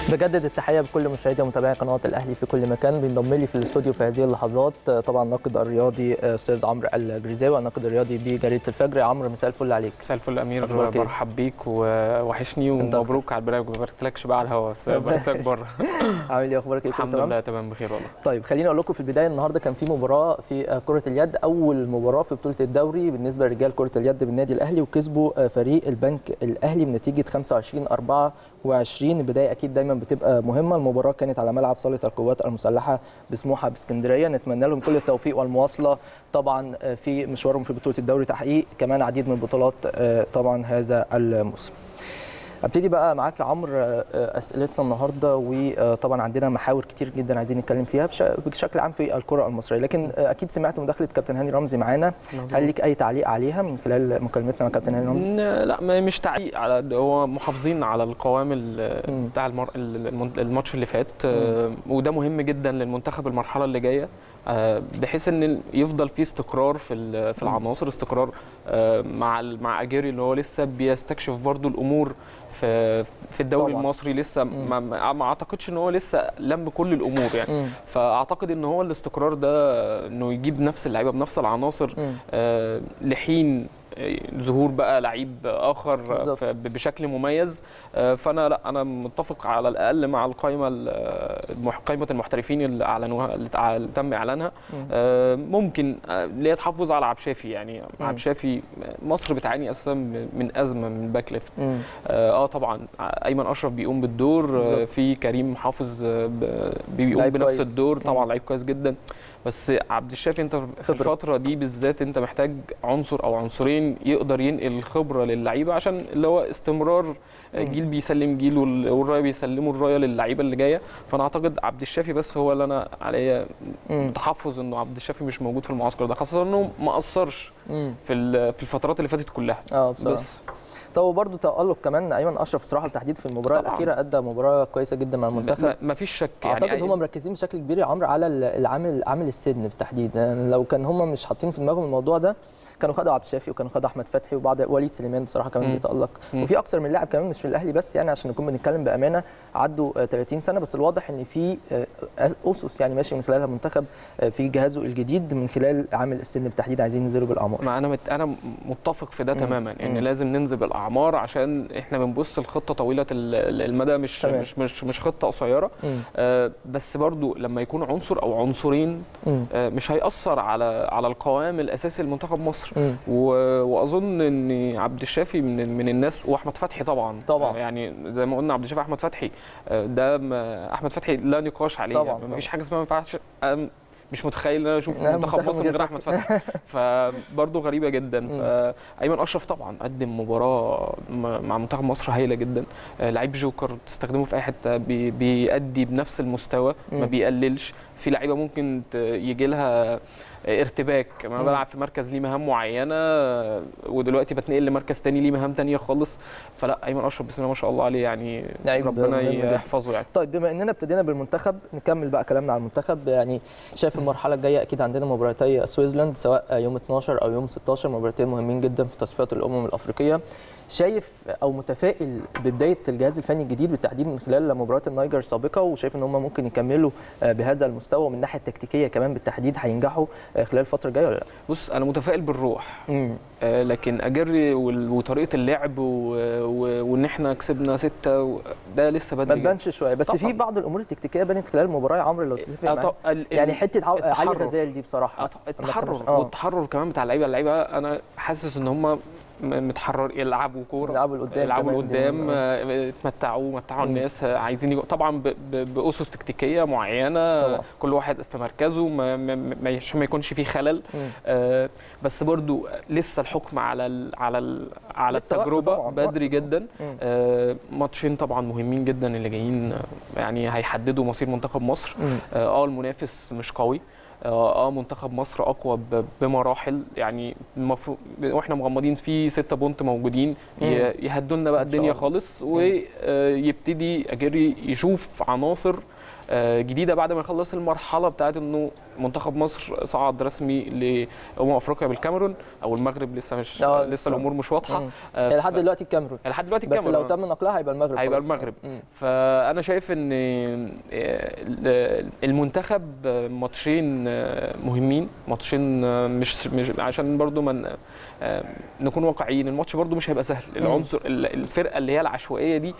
بجدد التحيه بكل مشاهدي ومتابعي قناه الاهلي في كل مكان بينضم لي في الاستوديو في هذه اللحظات طبعا الناقد الرياضي استاذ عمرو الجريزاوي الناقد الرياضي بجريده الفجر يا عمرو مساء الفل عليك مساء الفل امير أخبارك إيه؟ برحب بيك ووحشني ومبروك على البرنامج ما باركتلكش بقى على الهوا بس باركتلك بره عامل ايه اخبارك ايه كله الحمد تمام؟ لله تمام بخير والله طيب خليني اقول لكم في البدايه النهارده كان في مباراه في كره اليد اول مباراه في بطوله الدوري بالنسبه لرجال كره اليد بالنادي الاهلي وكسبوا فريق البنك الاهلي بنتيجه 25 24 البدايه اكيد دايما بتبقى مهمه المباراه كانت على ملعب صاله القوات المسلحه بسموحه باسكندريه نتمنى لهم كل التوفيق والمواصله طبعا في مشوارهم في بطوله الدوري تحقيق كمان عديد من البطولات طبعا هذا الموسم ابتدي بقى معاك يا عمرو اسئلتنا النهارده وطبعا عندنا محاور كتير جدا عايزين نتكلم فيها بشكل عام في الكره المصريه لكن اكيد سمعت مداخله كابتن هاني رمزي معانا هل لك اي تعليق عليها من خلال مكالمتنا مع كابتن هاني رمزي لا ما- مش تعليق على هو محافظين على القوام ال- بتاع المر... المن- الماتش اللي فات آه، وده مهم جدا للمنتخب المرحله اللي جايه آه، بحيث ان يفضل في استقرار في ال- في العناصر استقرار آه، مع ال- مع اجيري اللي هو لسه بيستكشف برضو الامور في في الدوري طبعاً. المصري لسه ما, ما ما اعتقدش ان هو لسه لم كل الامور يعني مم. فاعتقد ان هو الاستقرار ده انه يجيب نفس اللعيبه بنفس العناصر مم. آه، لحين آه، ظهور بقى لعيب اخر بالظبط. ف- بشكل مميز آه، فانا لا انا متفق على الاقل مع القائمه ال- المح- قائمه المحترفين اللي اعلنوها اللي تع- اللي تم اعلانها مم. آه، ممكن آه، اللي هي تحافظ على عبد الشافي يعني مم. عبد الشافي مصر بتعاني اساسا من ازمه من باك ليفت مم. اه آه، طبعا ايمن اشرف بيقوم بالدور آه، بالظبط. في كريم حافظ آه، ب- بيقوم لعيب بنفس كويس. الدور طبعا مم. لعيب كويس جدا بس عبد الشافي انت في خبرة. الفتره دي بالذات انت محتاج عنصر او عنصرين يقدر ينقل الخبره للعيبه عشان اللي هو استمرار آه، مم. جيل بيسلم جيل وال- والرايه بيسلموا الرايه للعيبه اللي جايه فانا اعتقد عبد الشافي بس هو اللي انا عليا مم. تحفظ انه عبد الشافي مش موجود في المعسكر ده خاصه انه ما قصرش مم. في ال- في الفترات اللي فاتت كلها اه بصراحه بس طب وبرضه تألق كمان ايمن اشرف بصراحه بالتحديد في المباراه طبعاً. الاخيره ادى مباراه كويسه جدا مع المنتخب ما- ما فيش شك اعتقد يعني هم مركزين بشكل كبير يا عمرو على ال- العامل عامل السن بالتحديد يعني لو كان هم مش حاطين في دماغهم الموضوع ده كانوا خدوا عبد الشافي وكانوا خدوا احمد فتحي وبعض وليد سليمان بصراحه كمان مم. بيتالق مم. وفي اكثر من لاعب كمان مش في الاهلي بس يعني عشان نكون بنتكلم بامانه عدوا آه، 30 سنه بس الواضح ان في آه، اسس يعني ماشي من خلالها المنتخب آه، في جهازه الجديد من خلال عامل السن بالتحديد عايزين ينزلوا بالاعمار ما انا مت... انا متفق في ده مم. تماما يعني مم. لازم ننزل بالاعمار عشان احنا بنبص لخطه طويله ال- ال- المدى مش تمام. مش مش مش خطه قصيره مم. آه بس برضو لما يكون عنصر او عنصرين مم. آه مش هيأثر على على القوام الاساسي لمنتخب مصر مم. و... واظن ان عبد الشافي من من الناس واحمد فتحي طبعا طبعاً. آه، يعني زي ما قلنا عبد الشافي احمد فتحي آه، ده ما- احمد فتحي لا نقاش عليه طبعاً، يعني مفيش حاجه اسمها ما ينفعش أم- مش متخيل ان انا اشوف نعم، منتخب منتخب مصر من من غير غير احمد فتحي فبرضه غريبه جدا مم. فايمن اشرف طبعا قدم مباراه م- مع منتخب مصر هايله جدا آه، لعيب جوكر تستخدمه في اي حته بي- بيأدي بنفس المستوى ما مم. بيقللش في لعيبه ممكن ت- يجي لها ارتباك انا مم. بلعب في مركز ليه مهام معينه ودلوقتي بتنقل لمركز تاني ليه مهام تانية خالص فلا ايمن اشرف بسم الله ما شاء الله عليه يعني لعيب ربنا مهم جدا. يحفظه يعني طيب بما اننا ابتدينا بالمنتخب نكمل بقى كلامنا على المنتخب يعني شايف المرحله الجايه اكيد عندنا مباراتي سويسلاند سواء يوم 12 او يوم 16 مباراتين مهمين جدا في تصفيات الامم الافريقيه شايف او متفائل ببدايه الجهاز الفني الجديد بالتحديد من خلال مباراه النيجر السابقه وشايف ان هم ممكن يكملوا بهذا المستوى ومن الناحيه التكتيكيه كمان بالتحديد هينجحوا خلال الفتره الجايه ولا لا؟ بص انا متفائل بالروح امم آه، لكن اجري وال- وطريقه اللعب و- و- وان احنا كسبنا سته و- ده لسه ما بدري جدا. تبانش شويه بس في طبعاً. بعض الامور التكتيكيه بانت خلال المباراه يا عمرو لو تتفق آه، معايا طب- ال- ال- يعني حته عو- علي التحرر. غزال دي بصراحه آه، التحرر آه. والتحرر كمان بتاع اللعيبه اللعيبه انا حاسس ان هم متحرر يلعبوا كوره يلعبوا لقدام يلعبوا كمان دي لقدام مهمة. آه، اتمتعوا متعوا مم. الناس آه، عايزين يجوا طبعا ب- ب- باسس تكتيكيه معينه طبعاً. كل واحد في مركزه ما ما- ما- عشان ما يكونش فيه خلل مم. آه، بس برضو لسه الحكم على ال على ال على لسه وقته التجربه طبعاً، بدري وقته. جدا مم. آه، ماتشين طبعا مهمين جدا اللي جايين آه، يعني هيحددوا مصير منتخب مصر مم. اه آه، المنافس مش قوي اه آه، منتخب مصر اقوى ب- بمراحل يعني المفروض واحنا مغمضين في ستة بونت موجودين ي- مم. يهدوا لنا بقى إن شاء الدنيا الله. خالص ويبتدي اجري يشوف عناصر آه، جديده بعد ما يخلص المرحله بتاعت انه منتخب مصر صعد رسمي لامم افريقيا بالكاميرون او المغرب لسه مش آه، لسه لسه. الامور مش واضحه مم. آه، هي ف- لحد دلوقتي الكاميرون لحد دلوقتي بس الكاميرون لو تم نقلها هيبقى المغرب هيبقى خلاص. المغرب. مم. فانا شايف ان المنتخب ماتشين مهمين ماتشين مش مش عشان برضو من نكون واقعيين الماتش برضو مش هيبقى سهل العنصر الفرقه اللي هي العشوائيه دي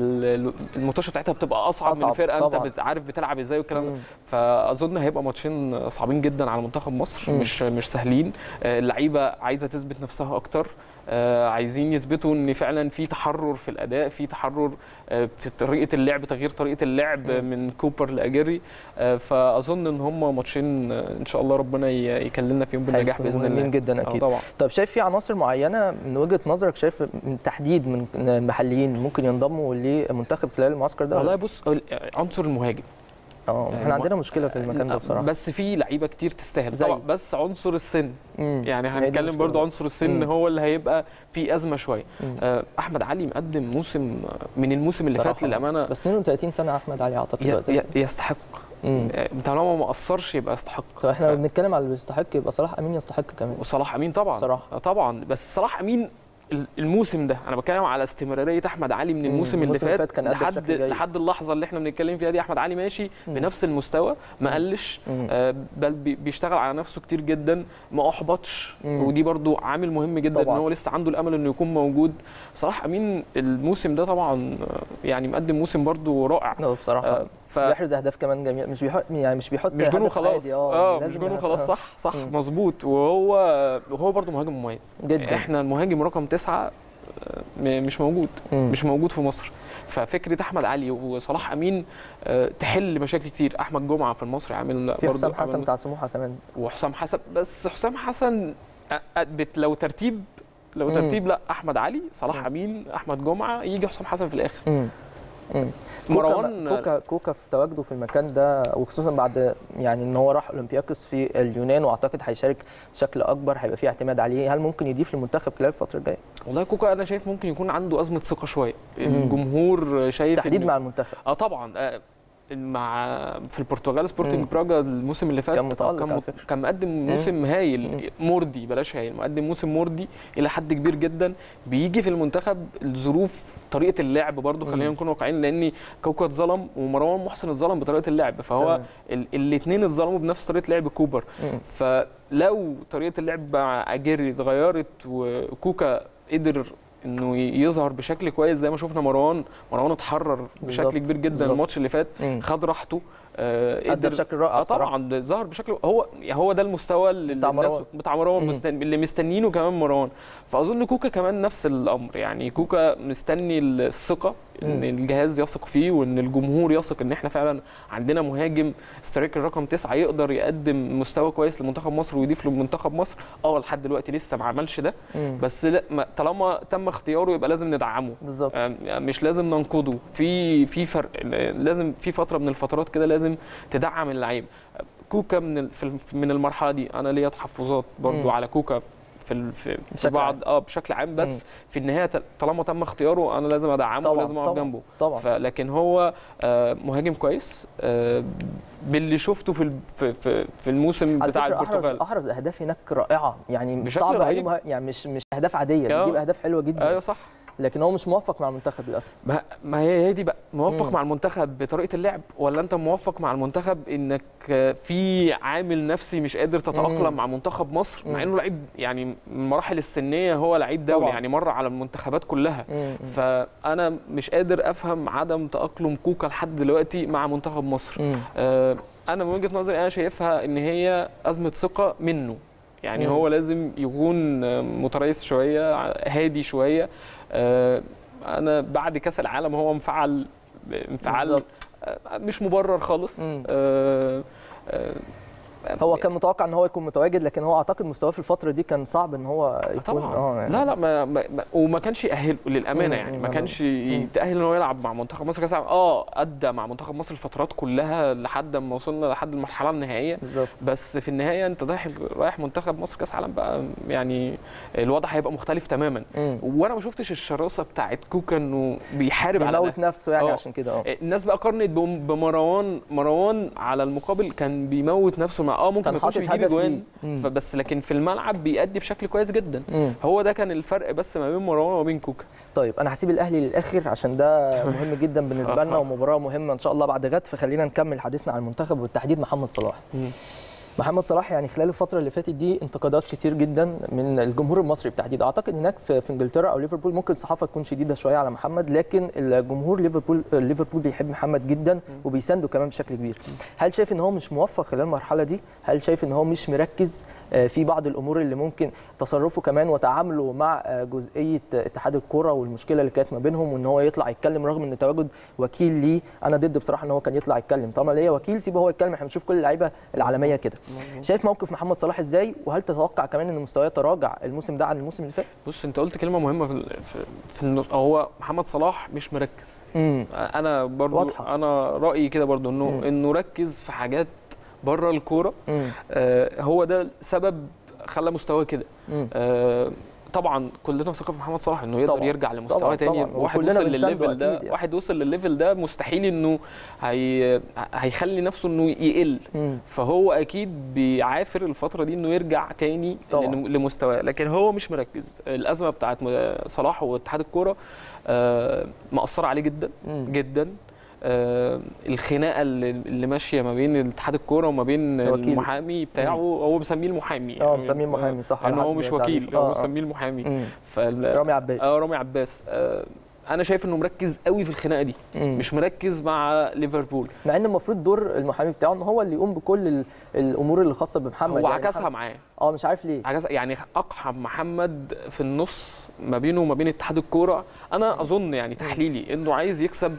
الماتشات بتاعتها بتبقى اصعب, أصعب من فرقه طبعاً. انت عارف بتلعب ازاي والكلام ده مم. فاظن هيبقى ماتشين صعبين جدا على منتخب مصر مم. مش مش سهلين آه، اللعيبه عايزه تثبت نفسها اكتر آه، عايزين يثبتوا ان فعلا في تحرر في الاداء في تحرر آه، في طريقه اللعب تغيير طريقه اللعب مم. من كوبر لاجيري آه، فاظن ان هم ماتشين آه، ان شاء الله ربنا ي- يكللنا فيهم بالنجاح هيكونوا باذن مهمين الله جدا آه، اكيد طبعا طب شايف في عناصر معينه من وجهه نظرك شايف من تحديد من المحليين ممكن ينضموا للمنتخب خلال المعسكر ده والله بص ال- عنصر المهاجم اه يعني احنا عندنا مشكله في المكان ده آه، بصراحه بس في لعيبه كتير تستاهل زي؟ طبعا بس عنصر السن مم. يعني هي دي هنتكلم المشكلة. برضو عنصر السن مم. هو اللي هيبقى في ازمه شويه مم. آه، احمد علي مقدم موسم من الموسم اللي فات بصراحة. للامانه بس 32 سنه احمد علي اعتقد ي- دلوقتي ي- يستحق مم. آه، طالما ما قصرش يبقى يستحق طب احنا ف- لو بنتكلم على اللي يستحق يبقى صلاح امين يستحق كمان وصلاح امين طبعا صراحة. آه، طبعا بس صلاح امين ال- الموسم ده انا بتكلم على استمراريه احمد علي من مم، الموسم اللي الموسم اللي فات فات كان قد لحد بشكل جيد. لحد اللحظه اللي احنا بنتكلم فيها دي احمد علي ماشي مم. بنفس المستوى ما قلش مم. آه، بل بي- بيشتغل على نفسه كتير جدا ما احبطش مم. ودي برضو عامل مهم جدا طبعاً. ان هو لسه عنده الامل انه يكون موجود صلاح امين الموسم ده طبعا آه، يعني مقدم موسم برضو رائع لا بصراحه آه، ف بيحرز اهداف كمان جميل مش بيحط يعني مش بيحط مش جون هدف وخلاص عادي، اه مش لازم جون هدف. وخلاص آه. صح صح مم. مظبوط وهو وهو برضو مهاجم مميز جدا احنا المهاجم رقم تسعة آه، م- مش موجود مم. مش موجود في مصر ففكره احمد علي وصلاح امين آه، تحل مشاكل كتير احمد جمعه في المصري عامل في برضو حسام حسن عامل- بتاع سموحه كمان وحسام حسن بس حسام حسن أ- أ- لو ترتيب لو مم. ترتيب لا احمد علي صلاح مم. امين احمد جمعه يجي حسام حسن في الاخر مم. مم. مروان كوكا كوكا كوكا في تواجده في المكان ده وخصوصا بعد يعني ان هو راح اولمبياكوس في اليونان واعتقد هيشارك بشكل اكبر هيبقى فيه اعتماد عليه هل ممكن يضيف للمنتخب خلال الفتره الجايه والله كوكا انا شايف ممكن يكون عنده ازمه ثقه شويه مم. الجمهور شايف تحديد إنه- مع المنتخب اه طبعا آه، مع في البرتغال سبورتنج مم. براجا الموسم اللي فات كان متألق كان, على مت- فكرة. كان مقدم موسم هايل مرضي بلاش هايل مقدم موسم مرضي الى حد كبير جدا بيجي في المنتخب الظروف طريقه اللعب برضو خلينا مم. نكون واقعيين لان كوكا اتظلم ومروان محسن اتظلم بطريقه اللعب فهو تمام. الاثنين اتظلموا بنفس طريقه لعب كوبر مم. فلو طريقه اللعب مع اجيري اتغيرت وكوكا قدر انه يظهر بشكل كويس زي ما شفنا مروان مروان اتحرر بشكل بالظبط، كبير جدا بالظبط. الماتش اللي فات مم. خد راحته آه، أدى بشكل رائع اه طبعا ظهر بشكل هو هو ده المستوى اللي بتاع الناس- مروان. بتاع مروان مم. مستن... اللي مستنيينه كمان مروان فاظن كوكا كمان نفس الامر يعني كوكا مستني الثقه ان مم. الجهاز يثق فيه وان الجمهور يثق ان احنا فعلا عندنا مهاجم سترايكر رقم تسعة يقدر يقدم مستوى كويس لمنتخب مصر ويضيف لمنتخب مصر اه لحد دلوقتي لسه ما عملش ده مم. بس لا ما- طالما تم اختياره يبقى لازم ندعمه بالظبط آم، مش لازم ننقده في في فرق لازم في فتره من الفترات كده لازم تدعم اللعيب كوكا من ال- في الم- من المرحله دي انا ليا تحفظات برضو مم. على كوكا في ال- في, في بشكل بعض اه بشكل عام بس في النهايه ت- طالما تم اختياره انا لازم ادعمه طبعاً، ولازم اقف طبعاً. جنبه طبعا فلكن هو آه، مهاجم كويس آه، باللي شفته في ال- في في, في الموسم على بتاع فكره احرز البرتغال اهداف هناك رائعه يعني مش بشكل صعب اي رهيب. مه... يعني مش مش اهداف عاديه آه. بيجيب اهداف حلوه جدا ايوه صح لكن هو مش موفق مع المنتخب للاسف ما ما هي هي دي بقى موفق مم. مع المنتخب بطريقه اللعب ولا انت موفق مع المنتخب انك في عامل نفسي مش قادر تتاقلم مم. مع منتخب مصر مع مم. انه لعيب يعني من المراحل السنيه هو لعيب دولي طبعاً. يعني مر على المنتخبات كلها مم. فانا مش قادر افهم عدم تاقلم كوكا لحد دلوقتي مع منتخب مصر مم. آه، انا من وجهه نظري انا شايفها ان هي ازمه ثقه منه يعني مم. هو لازم يكون آه، متريث شويه هادي شويه آه، انا بعد كاس العالم هو انفعل انفعال بالظبط. آه، مش مبرر خالص مم. آه، آه، هو كان متوقع ان هو يكون متواجد لكن هو اعتقد مستواه في الفتره دي كان صعب ان هو آه، يكون طبعا اه يعني لا لا ما ما ما- وما كانش يأهله للامانه مم، يعني ما مم، كانش مم. يتأهل ان هو يلعب مع منتخب مصر كاس العالم اه ادى مع منتخب مصر الفترات كلها لحد ما وصلنا لحد المرحله النهائيه بالظبط بس في النهايه انت رايح رايح منتخب مصر كاس عالم بقى يعني الوضع هيبقى مختلف تماما مم. وانا ما شفتش الشراسه بتاعت كوكا انه بيحارب على ده بيموت نفسه يعني آه. عشان كده اه الناس بقى قارنت بم- بمروان مروان على المقابل كان بيموت نفسه ما اه ممكن كان ما يكونش حاطط بيجيب هدف اجوان ليه. مم. فبس لكن في الملعب بيأدي بشكل كويس جدا مم. هو ده كان الفرق بس ما بين مروان وما بين كوكا طيب انا هسيب الاهلي للاخر عشان ده مهم جدا بالنسبه آه لنا طبعا. ومباراه مهمه ان شاء الله بعد غد فخلينا نكمل حديثنا عن المنتخب وبالتحديد محمد صلاح محمد صلاح يعني خلال الفتره اللي فاتت دي انتقادات كتير جدا من الجمهور المصري بالتحديد اعتقد هناك في, في انجلترا او ليفربول ممكن الصحافه تكون شديده شويه على محمد لكن الجمهور ليفربول ليفربول بيحب محمد جدا وبيسانده كمان بشكل كبير هل شايف ان هو مش موفق خلال المرحله دي هل شايف ان هو مش مركز آه، في بعض الامور اللي ممكن تصرفه كمان وتعامله مع آه، جزئيه اتحاد الكره والمشكله اللي كانت ما بينهم وان هو يطلع يتكلم رغم ان تواجد وكيل ليه انا ضد بصراحه ان هو كان يطلع يتكلم طالما ليا وكيل سيبه هو يتكلم احنا بنشوف كل اللعيبه العالميه كده شايف موقف محمد صلاح ازاي وهل تتوقع كمان ان مستواه تراجع الموسم ده عن الموسم اللي فات بص انت قلت كلمه مهمه في ال- في, في النص هو محمد صلاح مش مركز امم انا برضو واضحة. انا رايي كده برضو انه مم. انه ركز في حاجات بره الكوره امم آه هو ده سبب خلى مستواه كده امم آه طبعا كلنا ثقه في محمد صلاح انه يقدر طبعاً. يرجع لمستواه طبعاً، تاني طبعاً. واحد وكلنا وصل بنسانده للليفل ده أكيد يعني. واحد وصل للليفل ده مستحيل انه هي هيخلي نفسه انه يقل امم فهو اكيد بيعافر الفتره دي انه يرجع تاني طبعاً. لن- لمستواه لكن هو مش مركز الازمه بتاعت م- صلاح واتحاد الكوره آه، مأثره عليه جدا مم. جدا آه، الخناقه اللي اللي ماشيه ما بين اتحاد الكوره وما بين الوكيل. المحامي بتاعه هو مسميه المحامي اه مسميه محامي صح ان على هو حد مش تعريف. وكيل آه، هو آه. مسميه المحامي مم. فال... رامي عباس اه رامي عباس آه، انا شايف انه مركز قوي في الخناقه دي مم. مش مركز مع ليفربول مع ان المفروض دور المحامي بتاعه ان هو اللي يقوم بكل ال- الامور اللي خاصه بمحمد هو يعني عكسها محمد- معاه اه مش عارف ليه عجز يعني اقحم محمد في النص ما بينه وما بين اتحاد الكوره انا اظن يعني تحليلي انه عايز يكسب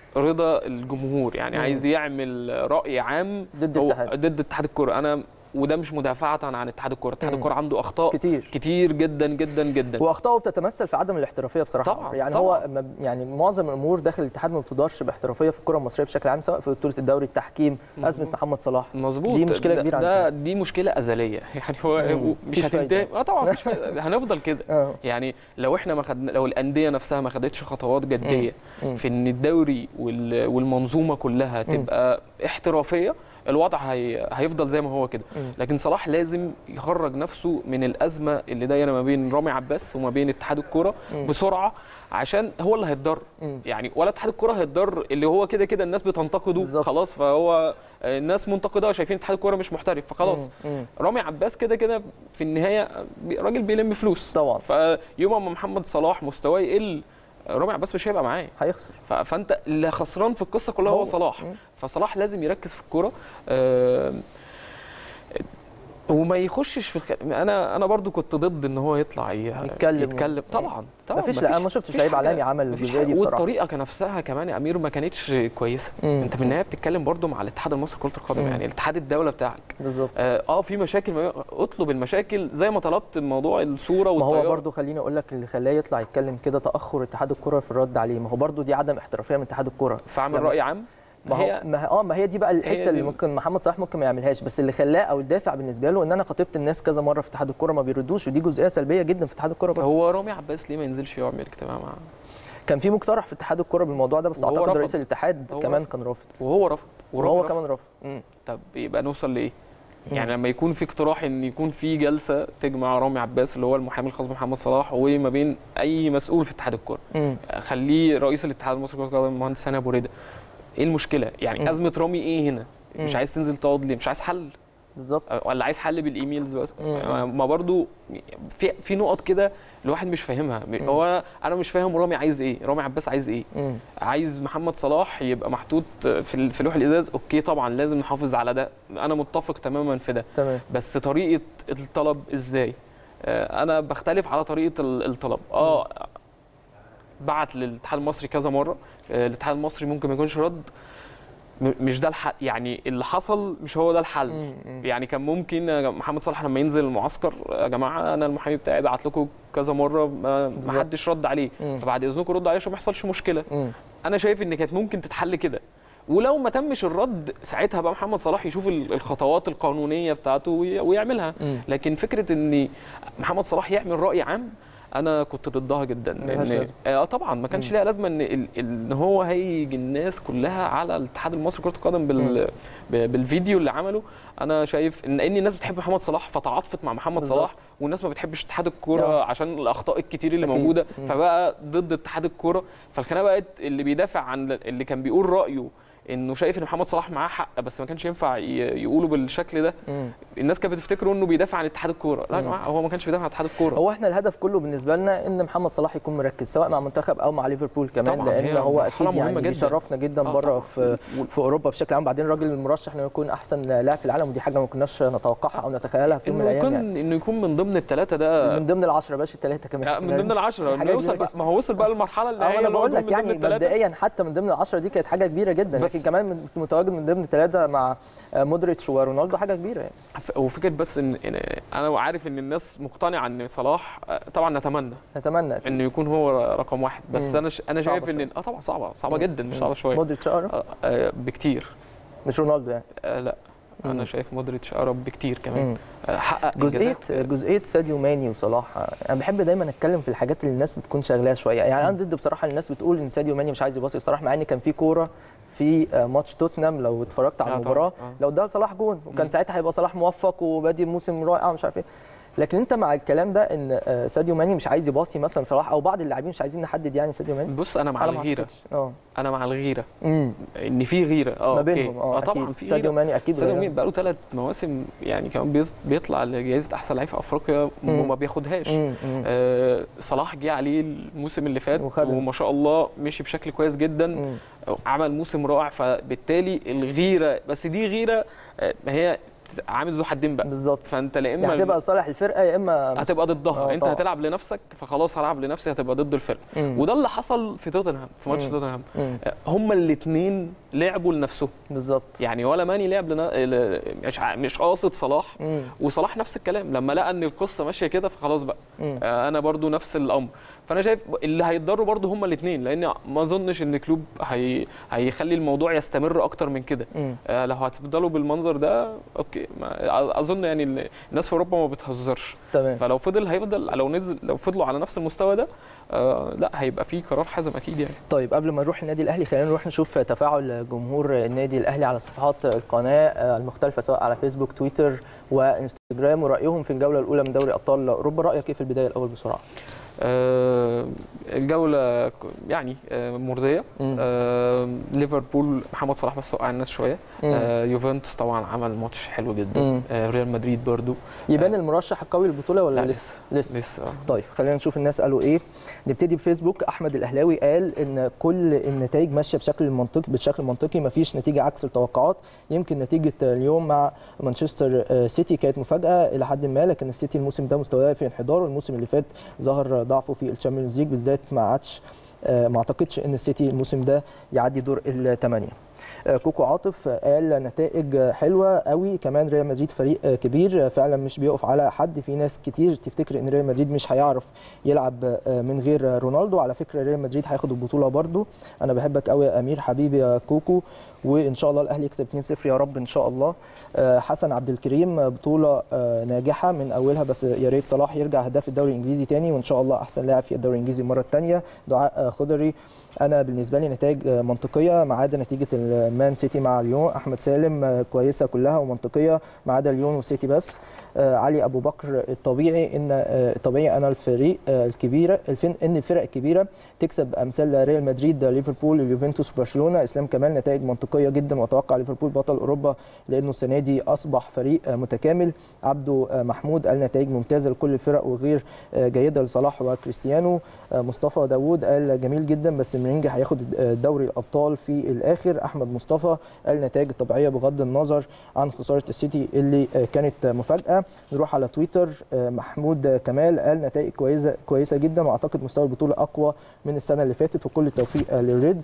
رضا الجمهور يعني مم. عايز يعمل راي عام ضد هو- الاتحاد. ضد اتحاد الكوره انا وده مش مدافعه عن اتحاد الكوره اتحاد مم. الكوره عنده اخطاء كتير كتير جدا جدا جدا واخطائه بتتمثل في عدم الاحترافيه بصراحه طبعاً، يعني طبعاً. هو ما- يعني معظم الامور داخل الاتحاد ما بتدارش باحترافيه في الكره المصريه بشكل عام سواء في بطوله الدوري التحكيم ازمه مظبوط. محمد صلاح مظبوط دي مشكلة ده- كبيرة ده عندنا. دي مشكله ازليه يعني هو مم. مش مفيش فايدة. هتنتهي اه طبعا مفيش فايده هنفضل كده اه يعني لو احنا ما خدنا لو الانديه نفسها ما خدتش خطوات جديه مم. في ان الدوري وال- والمنظومه كلها مم. تبقى احترافيه الوضع هي... هيفضل زي ما هو كده مم. لكن صلاح لازم يخرج نفسه من الازمه اللي دايره ما بين رامي عباس وما بين اتحاد الكوره مم. بسرعه عشان هو اللي هيتضر مم. يعني ولا اتحاد الكوره هيتضر اللي هو كده كده الناس بتنتقده بالظبط. خلاص فهو آه، الناس منتقده شايفين اتحاد الكوره مش محترف فخلاص مم. مم. رامي عباس كده كده في النهايه بي- راجل بيلم فلوس طبعا فيوم ما محمد صلاح مستواه يقل رامي عباس مش هيبقى معاه هيخسر ف- فانت اللي خسران في القصه كلها هو, هو. صلاح مم. فصلاح لازم يركز في الكوره آه، وما يخشش في الخ... انا انا برضو كنت ضد ان هو يطلع ي... يتكلم. يتكلم طبعا طبعا مفيش لا انا ما شفتش مفيش لعيب حاجة- عالمي عمل مفيش الجزئيه دي حاجة. بصراحه والطريقه كنفسها كمان يا امير ما كانتش كويسه مم. انت في النهايه بتتكلم برضو مع الاتحاد المصري لكره القدم مم. يعني الاتحاد الدوله بتاعك بالظبط اه آه، في مشاكل ما... اطلب المشاكل زي ما طلبت موضوع الصوره ما هو والطياره برضو خليني اقول لك اللي خلاه يطلع يتكلم كده تاخر اتحاد الكره في الرد عليه ما هو برضو دي عدم احترافيه من اتحاد الكره فاعمل لما- راي عام ما هو ما هي- اه ما هي دي بقى هي الحته دي اللي ال- ممكن محمد صلاح ممكن ما يعملهاش بس اللي خلاه او الدافع بالنسبه له ان انا خاطبت الناس كذا مره في اتحاد الكره ما بيردوش ودي جزئيه سلبيه جدا في اتحاد الكره برضه هو رامي عباس ليه ما ينزلش يعمل اجتماع مع كان في مقترح في اتحاد الكره بالموضوع ده بس وهو اعتقد رفض. رئيس الاتحاد هو كمان رفض. كان رافض وهو رفض ورامي وهو رفض. كمان رافض مم. طب يبقى نوصل لايه؟ مم. يعني لما يكون في اقتراح ان يكون في جلسه تجمع رامي عباس اللي هو المحامي الخاص بمحمد صلاح وما بين اي مسؤول في اتحاد الكوره مم. خليه رئيس الاتحاد المصري لكره القدم المهندس هاني ابو رضا ايه المشكله؟ يعني مم. ازمه رامي ايه هنا؟ مش مم. عايز تنزل تقعد ليه؟ مش عايز حل بالظبط ولا عايز حل بالايميلز بس مم. ما برضو في في نقط كده الواحد مش فاهمها هو انا مش فاهم رامي عايز ايه رامي عباس عايز ايه مم. عايز محمد صلاح يبقى محطوط في ال- في لوح الازاز اوكي طبعا لازم نحافظ على ده انا متفق تماما في ده تمام بس طريقه الطلب ازاي آه، انا بختلف على طريقه ال- الطلب اه بعت للاتحاد المصري كذا مره آه، الاتحاد المصري ممكن ما يكونش رد م- مش ده الحل يعني اللي حصل مش هو ده الحل مم. مم. يعني كان ممكن يا جم- محمد صلاح لما ينزل المعسكر يا جماعه انا المحامي بتاعي بعت لكم كذا مره ما ما بالظبط. حدش رد عليه مم. فبعد اذنكم ردوا عليه عشان ما يحصلش مشكله مم. انا شايف ان كانت ممكن تتحل كده ولو ما تمش الرد ساعتها بقى محمد صلاح يشوف ال- الخطوات القانونيه بتاعته وي- ويعملها مم. لكن فكره ان محمد صلاح يعمل راي عام انا كنت ضدها جدا ملهاش لان لازمة. اه طبعا ما كانش مم. ليها لازمه ان ال- ان هو هيجي الناس كلها على الاتحاد المصري لكره القدم بال ب- بالفيديو اللي عمله انا شايف ان ان الناس بتحب محمد صلاح فتعاطفت مع محمد بالظبط. صلاح والناس ما بتحبش اتحاد الكوره آه. عشان الاخطاء الكتير اللي أكيد. موجوده مم. فبقى ضد اتحاد الكوره فالخناقه بقت اللي بيدافع عن اللي كان بيقول رايه انه شايف ان محمد صلاح معاه حق بس ما كانش ينفع ي- يقوله بالشكل ده مم. الناس كانت بتفتكره انه بيدافع عن اتحاد الكوره لا يا مم. جماعه هو ما كانش بيدافع عن اتحاد الكوره هو احنا الهدف كله بالنسبه لنا ان محمد صلاح يكون مركز سواء مع منتخب او مع ليفربول كمان طبعاً، لان هي هو مرحلة اكيد يعني مهمة جداً. بيشرفنا جدا آه بره طبعاً. في في اوروبا بشكل عام بعدين الراجل المرشح انه يكون احسن لاعب في العالم ودي حاجه ما كناش نتوقعها او نتخيلها في يوم من انه الايام يكون يعني انه يكون من ضمن الثلاثه ده من ضمن العشرة باش الثلاثه كمان آه، من ضمن العشره حاجة انه يوصل كبيرة بقى ما هو وصل بقى للمرحله اللي اه هي انا اللي هو بقول يكون لك من يعني ضمن الثلاثه مبدئيا حتى من ضمن العشرة دي كانت حاجه كبيره جدا بس- لكن كمان من- متواجد من ضمن ثلاثه مع آه، مودريتش ورونالدو حاجه كبيره يعني ف- وفكره بس ان إن انا عارف ان الناس مقتنعه ان صلاح آه، طبعا نتمنى نتمنى أكيد. انه يكون هو رقم واحد بس مم. انا ش... انا صعبة شايف ان شوية. اه طبعا صعبه صعبه مم. جدا مش مم. صعبه شويه مودريتش اقرب آه، آه، بكتير مش رونالدو يعني آه، لا مم. انا شايف مودريتش اقرب بكتير كمان مم. آه، حقق جزئيه إنجازات. جزئيه ساديو ماني وصلاح انا بحب دايما اتكلم في الحاجات اللي الناس بتكون شغلاها شويه يعني انا ضد بصراحه الناس بتقول ان ساديو ماني مش عايز يباصي صلاح مع ان كان في كوره في آه، ماتش توتنهام لو اتفرجت على آه، المباراه طبعاً. آه. لو ده صلاح جون وكان مم. ساعتها هيبقى صلاح موفق وبادي موسم رائع ومش عارف ايه لكن انت مع الكلام ده ان آه، ساديو ماني مش عايز يباصي مثلا صلاح او بعض اللاعبين مش عايزين نحدد يعني ساديو ماني بص انا مع أنا ما الغيره أعتقدش. اه انا مع الغيره امم ان في غيره اه ما أوكي. بينهم اه طبعا أكيد. في ساديو غيره ماني اكيد ساديو غيرة. ماني بقاله ثلاث مواسم يعني كمان بيز- بيطلع لجائزه احسن لعيب في افريقيا مم. وما بياخدهاش مم، مم. آه صلاح جه عليه الموسم اللي فات وخدها. وما شاء الله مشي بشكل كويس جدا مم. عمل موسم رائع فبالتالي الغيره بس دي غيره آه، هي عامل ذو حدين بقى بالظبط فانت لا يعني اما هتبقى لصالح الفرقه يا اما هتبقى ضدها آه، انت طبعاً. هتلعب لنفسك فخلاص هلعب لنفسي هتبقى ضد الفرقه مم. وده اللي حصل في توتنهام في ماتش مم. توتنهام مم. آه، هما الاثنين لعبوا لنفسهم بالظبط يعني ولا ماني لعب لنا... ل- مش ع- مش قاصد صلاح مم. وصلاح نفس الكلام لما لقى ان القصه ماشيه كده فخلاص بقى مم. آه، انا برضو نفس الامر فانا شايف اللي هيتضروا برضو هما الاثنين لان ما اظنش ان كلوب هي... هيخلي الموضوع يستمر اكتر من كده مم. آه، لو هتفضلوا بالمنظر ده اوكي ما اظن يعني ال- الناس في اوروبا ما بتهزرش تمام فلو فضل هيفضل لو نزل لو فضلوا على نفس المستوى ده آه لا هيبقى في قرار حازم اكيد يعني طيب قبل ما نروح النادي الاهلي خلينا نروح نشوف تفاعل جمهور النادي الاهلي على صفحات القناه المختلفه سواء على فيسبوك تويتر وانستجرام ورايهم في الجوله الاولى من دوري ابطال اوروبا رايك ايه في البدايه الاول بسرعه آه الجوله ك- يعني آه مرضيه مم. آه ليفربول محمد صلاح بس وقع الناس شويه مم. آه يوفنتوس طبعا عمل ماتش حلو جدا مم. آه ريال مدريد برضو يبان المرشح القوي للبطوله ولا لا لسه لسه لسه آه، طيب خلينا نشوف الناس قالوا ايه نبتدي بفيسبوك احمد الاهلاوي قال ان كل النتائج ماشيه بشكل منطقي بشكل منطقي مفيش نتيجه عكس التوقعات يمكن نتيجه اليوم مع مانشستر آه، سيتي كانت مفاجاه الى حد ما لكن السيتي الموسم ده مستواه في انحدار والموسم اللي فات ظهر ضعفه في الشامبيونز ليج بالذات ما عادش آه، ما اعتقدش ان السيتي الموسم ده يعدي دور الثمانيه آه، كوكو عاطف قال نتائج حلوه قوي كمان ريال مدريد فريق آه، كبير آه، فعلا مش بيقف على حد في ناس كتير تفتكر ان ريال مدريد مش هيعرف يلعب آه، من غير رونالدو على فكره ريال مدريد هياخد البطوله برضو انا بحبك قوي يا امير حبيبي يا كوكو وان شاء الله الاهلي يكسب 2-0 يا رب ان شاء الله آه، حسن عبد الكريم آه، بطوله آه، ناجحه من اولها بس يا ريت صلاح يرجع هداف الدوري الانجليزي تاني وان شاء الله احسن لاعب في الدوري الانجليزي المره الثانيه دعاء آه، خضري انا بالنسبه لي نتائج آه، منطقيه ما عدا نتيجه المان سيتي مع ليون احمد سالم آه، كويسه كلها ومنطقيه ما عدا ليون والسيتي بس آه، علي ابو بكر الطبيعي ان آه، الطبيعي انا الفريق آه، الكبيره الفن ان الفرق الكبيره تكسب امثال ريال مدريد ليفربول اليوفنتوس برشلونه اسلام كمال نتائج منطقيه جدا واتوقع ليفربول بطل اوروبا لانه السنه دي اصبح فريق آه، متكامل عبده آه، محمود قال نتائج ممتازه لكل الفرق وغير آه، جيده لصلاح وكريستيانو آه، مصطفى داوود قال جميل جدا بس مرينجا هياخد آه، دوري الابطال في الاخر احمد مصطفى قال نتائج طبيعيه بغض النظر عن خساره السيتي اللي آه، كانت مفاجاه نروح على تويتر آه، محمود آه، كمال قال نتائج كويسه كويسه جدا واعتقد مستوى البطوله اقوى من السنه اللي فاتت وكل التوفيق آه، للريدز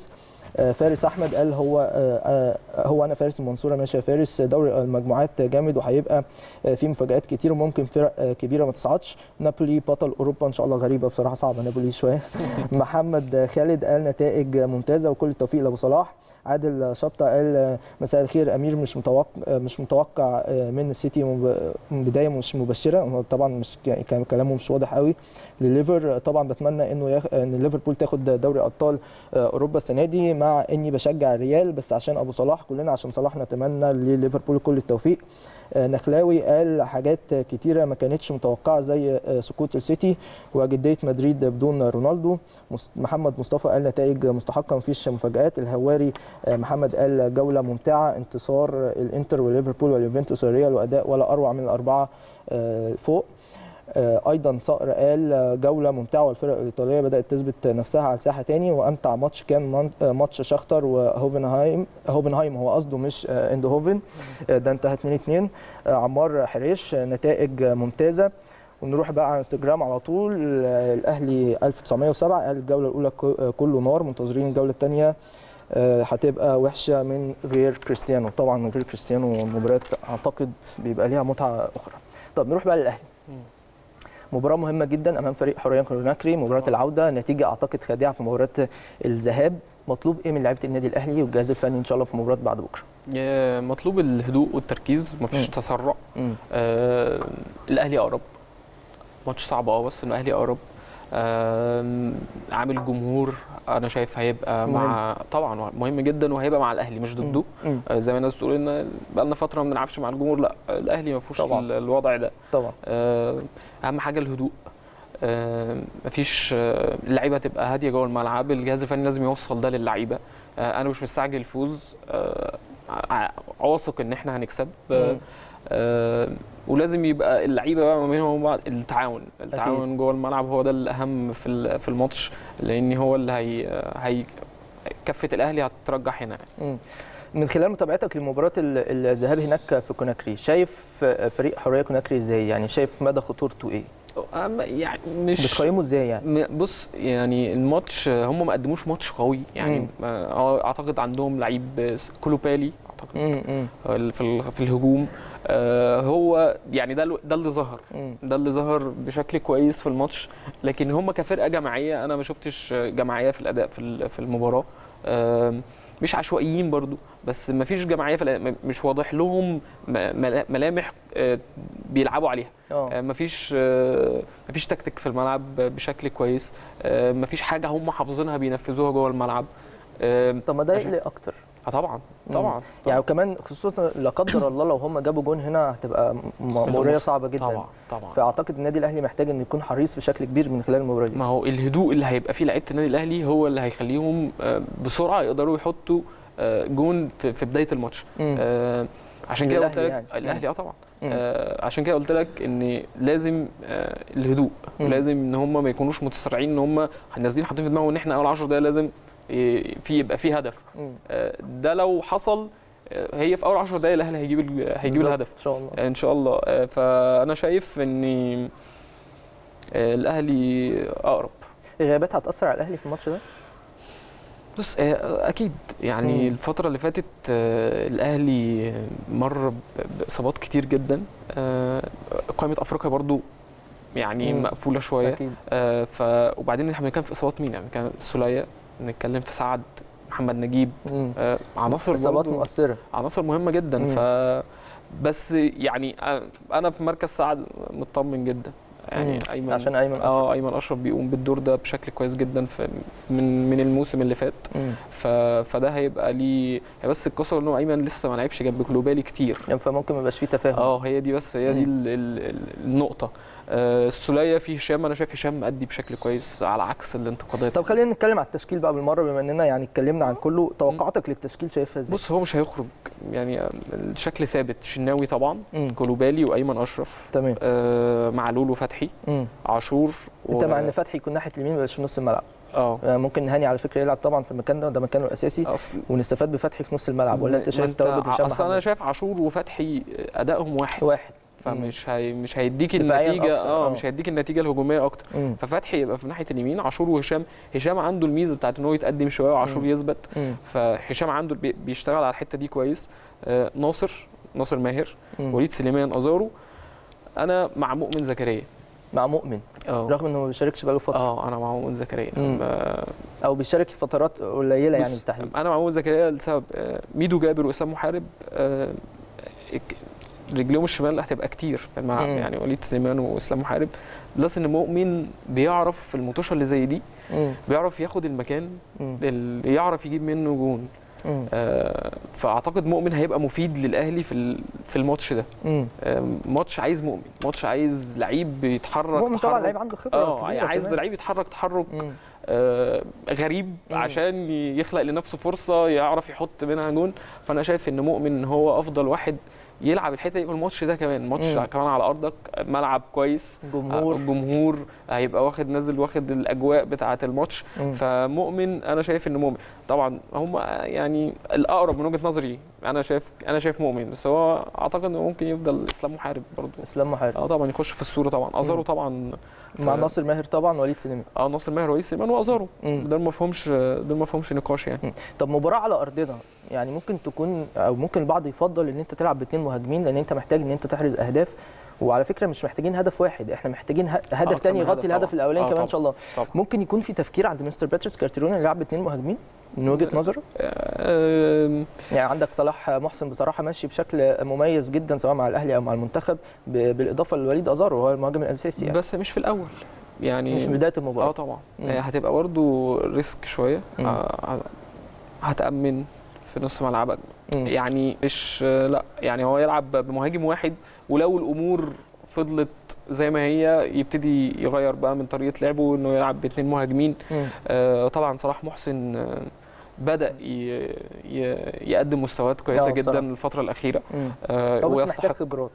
فارس احمد قال هو هو انا فارس المنصوره ماشي يا فارس دوري المجموعات جامد وهيبقى في مفاجات كتير وممكن فرق كبيره ما تصعدش نابولي بطل اوروبا ان شاء الله غريبه بصراحه صعبه نابولي شويه محمد خالد قال نتائج ممتازه وكل التوفيق لابو صلاح عادل شطه قال مساء الخير امير مش متوقع مش متوقع من السيتي من بدايه مش مبشره طبعا مش كلامه مش واضح قوي لليفر طبعا بتمنى انه يخ... ان ليفربول تاخد دوري ابطال اوروبا السنه دي مع اني بشجع الريال بس عشان ابو صلاح كلنا عشان صلاح نتمنى لليفربول كل التوفيق نخلاوي قال حاجات كتيره ما كانتش متوقعه زي سقوط السيتي وجديه مدريد بدون رونالدو محمد مصطفى قال نتائج مستحقه مفيش مفاجات الهواري محمد قال جوله ممتعه انتصار الانتر وليفربول واليوفنتوس والريال واداء ولا اروع من الاربعه فوق ايضا صقر قال جوله ممتعه والفرق الايطاليه بدات تثبت نفسها على الساحه تاني وامتع ماتش كان ماتش شختر وهوفنهايم هوفنهايم هو قصده مش اندهوفن ده انتهى 2 2 عمار حريش نتائج ممتازه ونروح بقى على انستجرام على طول الاهلي 1907 قال الجوله الاولى كله نار منتظرين الجوله الثانيه هتبقى وحشه من غير كريستيانو طبعا من غير كريستيانو المباريات اعتقد بيبقى ليها متعه اخرى طب نروح بقى للاهلي مباراه مهمه جدا امام فريق حريه كوناكري مباراه العوده نتيجه اعتقد خادعه في مباراه الذهاب مطلوب ايه من لعيبه النادي الاهلي والجهاز الفني ان شاء الله في مباراه بعد بكره مطلوب الهدوء والتركيز مفيش تسرع آه الاهلي اقرب ماتش صعب اه بس الاهلي اقرب آه عامل جمهور انا شايف هيبقى مهم. مع طبعا مهم جدا وهيبقى مع الاهلي مش ضده آه زي ما الناس بتقول ان بقى لنا فتره ما بنلعبش مع الجمهور لا الاهلي ما فيهوش الوضع ده طبعا آه اهم حاجه الهدوء آه مفيش آه اللعيبه تبقى هاديه جوه الملعب الجهاز الفني لازم يوصل ده للعيبه آه انا مش مستعجل الفوز آه واثق ان احنا هنكسب آه آه ولازم يبقى اللعيبه بقى ما بينهم وبين بعض التعاون التعاون أكيد. جوه الملعب هو ده الاهم في في الماتش لان هو اللي هي هي كفه الاهلي هترجح هنا يعني. من خلال متابعتك لمباراه الذهاب هناك في كوناكري شايف فريق حريه كوناكري ازاي يعني شايف مدى خطورته ايه يعني مش بتقيمه ازاي يعني بص يعني الماتش هم ما قدموش ماتش قوي يعني اعتقد عندهم لعيب كولوبالي اعتقد في في الهجوم آه هو يعني ده ده اللي ظهر ده اللي ظهر بشكل كويس في الماتش لكن هم كفرقه جماعيه انا ما شفتش جماعيه في الاداء في في المباراه آه مش عشوائيين برضو بس ما فيش جماعيه في الأداء مش واضح لهم ملامح آه بيلعبوا عليها آه ما فيش آه ما فيش تكتيك في الملعب بشكل كويس آه ما فيش حاجه هم حافظينها بينفذوها جوه الملعب آه طب ما ده يقلق اكتر اه طبعا طبعا يعني وكمان خصوصا لا قدر الله لو هم جابوا جون هنا هتبقى مباراه صعبه جدا طبعا طبعا فاعتقد النادي الاهلي محتاج انه يكون حريص بشكل كبير من خلال المباراه دي ما هو الهدوء اللي هيبقى فيه لعيبه النادي الاهلي هو اللي هيخليهم بسرعه يقدروا يحطوا جون في بدايه الماتش عشان كده قلت لك يعني. الاهلي اه طبعا آه عشان كده قلت لك ان لازم آه الهدوء ولازم ان هم ما يكونوش متسرعين ان هم نازلين حاطين في دماغهم ان احنا اول 10 دقايق لازم في يبقى في هدف ده لو حصل هي في اول 10 دقائق الاهلي هيجيب هيجيب الهدف ان شاء الله ان شاء الله فانا شايف ان الاهلي اقرب الغيابات هتاثر على الاهلي في الماتش ده بص اكيد يعني مم. الفتره اللي فاتت الاهلي مر باصابات كتير جدا قائمه افريقيا برضو يعني مم. مقفوله شويه أكيد. آه ف وبعدين احنا بنتكلم في اصابات مين يعني كان السوليه بنتكلم في سعد محمد نجيب آه عناصر اصابات مؤثره عناصر مهمه جدا مم. ف بس يعني انا في مركز سعد مطمن جدا يعني مم. ايمن عشان ايمن اشرف اه ايمن اشرف بيقوم بالدور ده بشكل كويس جدا في من من الموسم اللي فات مم. ف فده هيبقى ليه هي بس القصه انه ايمن لسه ما لعبش جنب كلوبالي كتير يعني فممكن ما يبقاش فيه تفاهم اه هي دي بس هي دي مم. ال- ال- ال- النقطه آه السوليه في هشام انا شايف هشام مأدي بشكل كويس على عكس الانتقادات طب خلينا نتكلم على التشكيل بقى بالمره بما اننا يعني اتكلمنا عن كله توقعاتك للتشكيل شايفها ازاي؟ بص هو مش هيخرج يعني الشكل ثابت شناوي طبعا مم. كولوبالي وايمن اشرف تمام آه معلول وفتحي مم. عاشور انت مع ان فتحي يكون ناحيه اليمين ما يبقاش في نص الملعب اه آه، ممكن هاني على فكره يلعب طبعا في المكان ده وده مكانه الاساسي اصل ونستفاد بفتحي في نص الملعب ولا انت ما شايف تواجد هشام اصل انا محمد شايف عاشور وفتحي ادائهم واحد واحد فمش هي مش هيديك دفاعياً النتيجه أكتر، اه آه. مش هيديك النتيجه الهجوميه اكتر مم. ففتحي يبقى في ناحيه اليمين عاشور وهشام هشام عنده الميزه بتاعت ان هو يتقدم شويه وعاشور مم. يثبت مم. فهشام عنده بي- بيشتغل على الحته دي كويس آه ناصر ناصر ماهر مم. وليد سليمان ازارو انا مع مؤمن زكريا مع مؤمن اه رغم انه ما بيشاركش بقاله فتره اه انا مع مؤمن زكريا مم. آه، او بيشارك في فترات قليله يعني بص، بالتحديد انا مع مؤمن زكريا لسبب آه، ميدو جابر واسلام محارب آه، اك- رجليهم الشمال هتبقى كتير في الملعب مم. يعني وليد سليمان واسلام محارب بلس ان مؤمن بيعرف في المطوشه اللي زي دي مم. بيعرف ياخد المكان مم. اللي يعرف يجيب منه جون مم. آه، فاعتقد مؤمن هيبقى مفيد للاهلي في ال- في الماتش ده مم. آه، ماتش عايز مؤمن ماتش عايز لعيب بيتحرك مؤمن طبعا تحرك- لعيب عنده خبره اه كبيرة عايز كمان. لعيب يتحرك تحرك مم. آه، غريب مم. عشان يخلق لنفسه فرصه يعرف يحط منها جون فانا شايف ان مؤمن هو افضل واحد يلعب الحته دي والماتش ده كمان ماتش مم. كمان على ارضك ملعب كويس جمهور الجمهور هيبقى واخد نازل واخد الاجواء بتاعه الماتش مم. فمؤمن انا شايف ان مؤمن طبعا هم يعني الاقرب من وجهه نظري انا شايف انا شايف مؤمن بس هو اعتقد انه ممكن يفضل اسلام محارب برضه اسلام محارب اه طبعا يخش في الصوره طبعا ازارو طبعا مع ف- ناصر ماهر طبعا وليد سليمان اه ناصر ماهر وليد سليمان وازارو مم. دول ما فيهمش دول ما فيهمش نقاش يعني طب مباراة على أرضنا يعني ممكن تكون أو ممكن البعض يفضل إن أنت تلعب باثنين مهاجمين لأن أنت محتاج إن أنت تحرز أهداف وعلى فكرة مش محتاجين هدف واحد إحنا محتاجين ه- هدف أكتر تاني من يغطي هدف الهدف طبعاً. الأولاني آه كمان إن طبعاً. شاء الله طبعا ممكن يكون في تفكير عند مستر باتريس كارتيرون إنه يلعب باثنين مهاجمين من وجهة نظره آم، يعني عندك صلاح محسن بصراحة ماشي بشكل مميز جدا سواء مع الأهلي أو مع المنتخب ب- بالإضافة لوليد أزارو هو المهاجم الأساسي يعني بس مش في الاول يعني مش في بداية اه المباراة طبعا مم. آه، هتبقى برضو ريسك شويه مم. آه، هتامن في نص ملعبك مم. يعني مش آه، لا يعني هو يلعب بمهاجم واحد ولو الامور فضلت زي ما هي يبتدي يغير بقى من طريقه لعبه انه يلعب باثنين مهاجمين مم. آه، طبعا صلاح محسن آه، بدا ي- ي- يقدم مستويات كويسه آه، جدا بصراحة. الفتره الاخيره مم. آه، هو بس محتاج ويستحق خبرات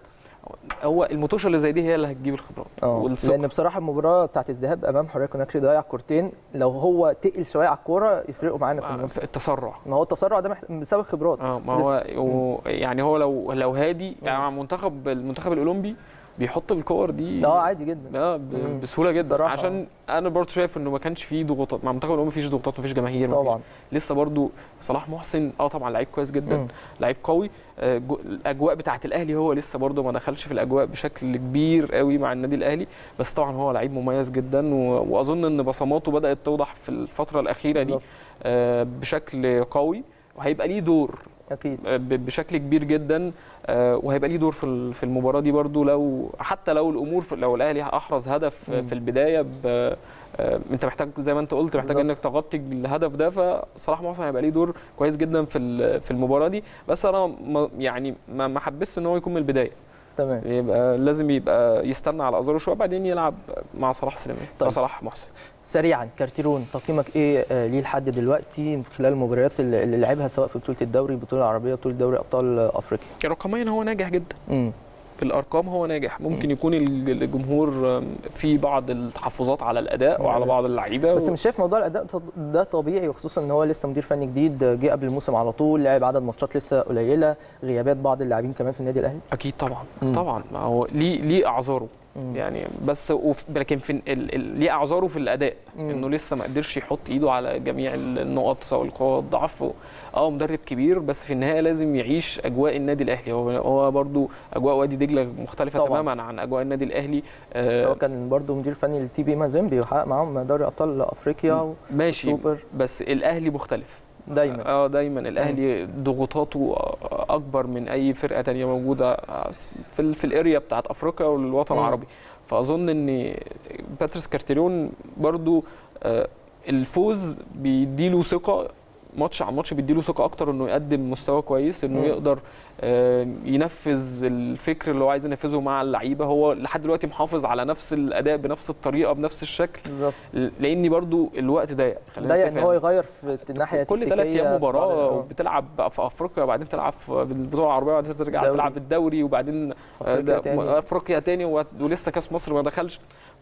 هو المطوشه اللي زي دي هي اللي هتجيب الخبرات اه والثقة. لان بصراحه المباراه بتاعت الذهاب امام حريه كوناكري ضيع كورتين لو هو تقل شويه على الكوره يفرقوا معانا في آه، الماتش في التسرع ما هو التسرع ده محت... بسبب خبرات اه ما هو لسه. و- يعني هو لو لو هادي يعني مع المنتخب المنتخب الاولمبي بيحط الكور دي اه عادي جدا اه ب- مم. بسهوله جدا بصراحة. عشان انا برضو شايف انه ما كانش فيه ضغوطات مع المنتخب الاولمبي مفيش ضغوطات مفيش جماهير مفيش طبعا لسه برضو صلاح محسن اه طبعا لعيب كويس جدا مم. لعيب قوي آه، جو- الاجواء بتاعه الاهلي هو لسه برضو ما دخلش في الاجواء بشكل كبير قوي مع النادي الاهلي بس طبعا هو لعيب مميز جدا و- واظن ان بصماته بدات توضح في الفتره الاخيره دي بالظبط. آه، بشكل قوي وهيبقى ليه دور اكيد ب- بشكل كبير جدا آه، وهيبقى ليه دور في ال- في المباراه دي برضو لو حتى لو الامور في لو الاهلي احرز هدف مم. في البدايه ب- آه، انت محتاج زي ما انت قلت محتاج بالظبط. انك تغطي الهدف ده فصلاح محسن هيبقى ليه دور كويس جدا في ال- في المباراه دي بس انا ما- يعني ما ما حبسش ان هو يكون من البدايه تمام يبقى لازم يبقى يستنى على ازارو شويه بعدين يلعب مع صلاح سليمان طيب. مع صلاح محسن سريعا كارتيرون تقييمك ايه آه، ليه لحد دلوقتي من خلال المباريات اللي اللي لعبها سواء في بطوله الدوري البطوله العربيه بطوله دوري ابطال افريقيا رقميا هو ناجح جدا امم بالارقام هو ناجح ممكن يكون الج- الجمهور في بعض التحفظات على الاداء وعلى بعض اللعيبه بس و- مش شايف موضوع الاداء ده- ده طبيعي وخصوصا ان هو لسه مدير فني جديد جه قبل الموسم على طول لعب عدد ماتشات لسه قليله غيابات بعض اللاعبين كمان في النادي الاهلي اكيد طبعا مم. طبعا ما هو ليه ليه اعذاره مم. يعني بس وف- لكن في ال- ال- ليه اعذاره في الاداء مم. انه لسه ما قدرش يحط ايده على جميع النقط سواء القوه والضعف اه مدرب كبير بس في النهايه لازم يعيش اجواء النادي الاهلي هو هو برضو اجواء وادي دجله مختلفه طبعاً. تماما عن اجواء النادي الاهلي آه، سواء كان برضه مدير فني للتي بي مازيمبي وحقق معاهم دوري ابطال افريقيا ماشي سوبر بس الاهلي مختلف دايما اه دايما الاهلي ضغوطاته اكبر من اي فرقه تانية موجوده في ال في الاريا بتاعت افريقيا والوطن مم. العربي فاظن ان باتريس كارتيرون برضو آه، الفوز بيديله ثقه ماتش عن ماتش بيديله ثقه اكتر انه يقدم مستوى كويس انه مم. يقدر آه، ينفذ الفكر اللي هو عايز ينفذه مع اللعيبه هو لحد دلوقتي محافظ على نفس الاداء بنفس الطريقه بنفس الشكل بالظبط لاني برضو الوقت ضيق خلينا ضيق ان نتفق هو يعني. يغير في الناحيه كل ثلاث التكتيكية ايام في بعض- مباراه آه. وبتلعب بقى في افريقيا وبعدين تلعب في البطوله العربيه وبعدين ترجع دوري. تلعب الدوري وبعدين آه، افريقيا ده- تاني افريقيا تاني و- ولسه كاس مصر ما دخلش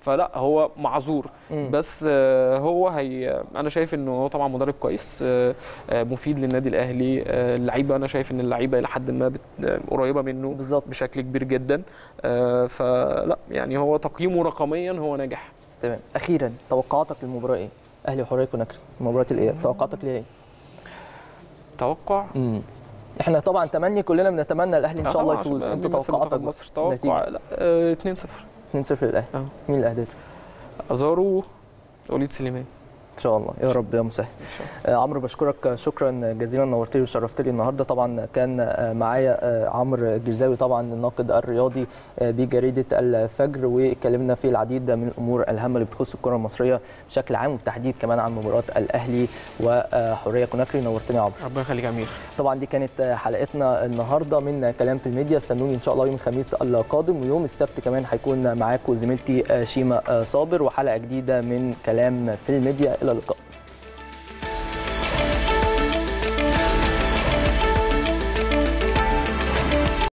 فلا هو معذور مم. بس آه، هو هي انا شايف انه هو طبعا مدرب كويس آه، آه، مفيد للنادي الاهلي آه، اللعيبه انا شايف ان اللعيبه الى حد ما بت- آه، قريبه منه بالظبط بشكل كبير جدا آه، فلا يعني هو تقييمه رقميا هو ناجح تمام اخيرا توقعاتك للمباراه ايه اهلي وحريه كوناكري مباراه الاياب توقعاتك ليها ايه توقع امم احنا طبعا تمني كلنا بنتمنى الاهلي ان آه شاء الله طبعاً يفوز عشان انت بيمثل توقعاتك منتخب بقى. مصر توقع نتيجة. لا آه، 2-0 2-0 للاهلي آه. مين الاهداف ازارو وليد سليمان ان شاء الله يا رب يا مسهل ان شاء الله آه، عمرو بشكرك شكرا جزيلا نورتني وشرفتني النهارده طبعا كان آه، معايا آه، عمرو الجرزاوي طبعا الناقد الرياضي آه، بجريده الفجر واتكلمنا في العديد من الامور الهامه اللي بتخص الكره المصريه بشكل عام وبالتحديد كمان عن مباراه الاهلي وحريه كوناكري نورتني يا عمرو ربنا يخليك يا امير طبعا دي كانت حلقتنا النهارده من كلام في الميديا استنوني ان شاء الله يوم الخميس القادم ويوم السبت كمان هيكون معاكم زميلتي شيماء صابر وحلقه جديده من كلام في الميديا الى اللقاء